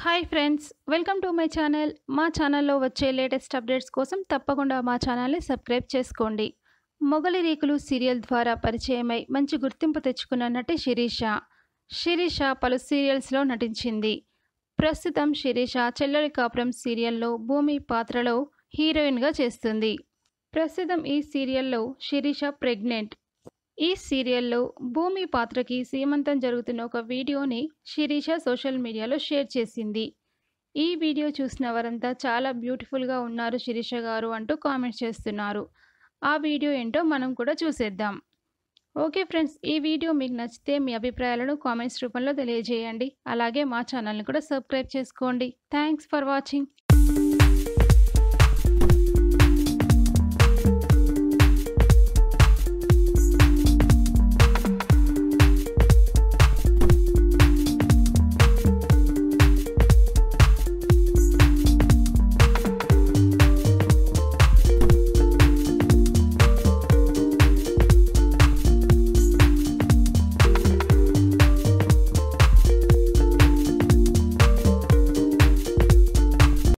hi friends welcome to my channel మా ఛానల్లో వచ్చే లేటెస్ట్ అప్డేట్స్ కోసం తప్పకుండా మా ఛానల్ని సబ్స్క్రైబ్ చేసుకోండి మొగలి రేకులు సీరియల్ ద్వారా పరిచయమై మంచి గుర్తింపు తెచ్చుకున్న నటి శిరీష శిరీష పలు సీరియల్స్లో నటించింది ప్రస్తుతం శిరీష చెల్లెలి కాపురం సీరియల్లో భూమి పాత్రలో హీరోయిన్గా చేస్తుంది ప్రస్తుతం ఈ సీరియల్లో శిరీష ప్రెగ్నెంట్ ఈ సీరియల్లో భూమి పాత్రకి సీమంతం జరుగుతున్న ఒక వీడియోని శిరీష సోషల్ మీడియాలో షేర్ చేసింది ఈ వీడియో చూసిన వారంతా చాలా బ్యూటిఫుల్గా ఉన్నారు శిరీష గారు అంటూ కామెంట్స్ చేస్తున్నారు ఆ వీడియో ఏంటో మనం కూడా చూసేద్దాం ఓకే ఫ్రెండ్స్ ఈ వీడియో మీకు నచ్చితే మీ అభిప్రాయాలను కామెంట్స్ రూపంలో తెలియజేయండి అలాగే మా ఛానల్ని కూడా సబ్స్క్రైబ్ చేసుకోండి థ్యాంక్స్ ఫర్ వాచింగ్